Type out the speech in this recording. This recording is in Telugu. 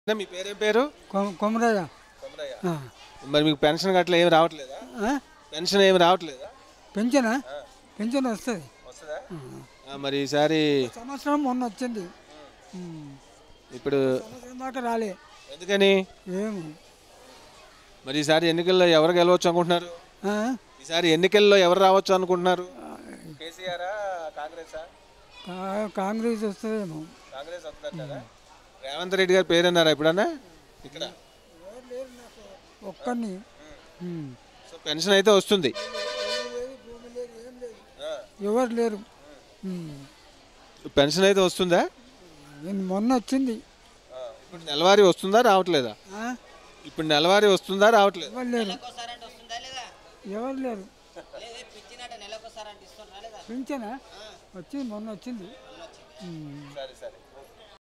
అన్న, మీ పేరేం పేరు కొ- కొమరయ్య ఆ. మరి మీకు పెన్షన్ గట్లా ఏమి రావట్లేదా ఆ? పెన్షన్ ఏమి రావట్లేదా పెంచనా పెన్షన్ వస్తుంది వస్తుందా ఆ, మరి ఈసారి సంవత్సరం మొన్న వచ్చింది ఉమ్. ఇప్పుడు సంవత్సరం దాకా రాలే ఎందుకని ఏమో మరి ఈసారి ఎన్నికల్లో ఎవరు గెలవచ్చు అనుకుంటున్నారు ఆ? ఈసారి ఎన్నికల్లో ఎవరు రావచ్చు అనుకుంటున్నారు కేసీఆర్ కాంగ్రెస్ కా- కాంగ్రెస్ వస్తుందేమో కాంగ్రెస్ వస్తుందంటారా రేవంత్ రెడ్డి గారి పేరన్నారా ఎప్పుడన్నా ఇక్కడ ఒక్కరిని ఉమ్. సో పెన్షన్ అయితే వస్తుంది ఆ, ఎవరు లేరు ఉమ్. పెన్షన్ అయితే వస్తుందా నేను మొన్న వచ్చింది ఆ, ఇప్పుడు నెలవారీ వస్తుందా రావట్లేదా ఆ? ఇప్పుడు నెలవారీ వస్తుందా రావట్లేదు ఎవరు లేరు నెలకోసారంటే వస్తుందా లేదా ఎవరు లేరు లేదా పిచ్చినట్టు నెలకోసారంటే ఇస్తుందా లేదా పెంచనా వచ్చింది మొన్న వచ్చింది ఉమ్. సరే సరే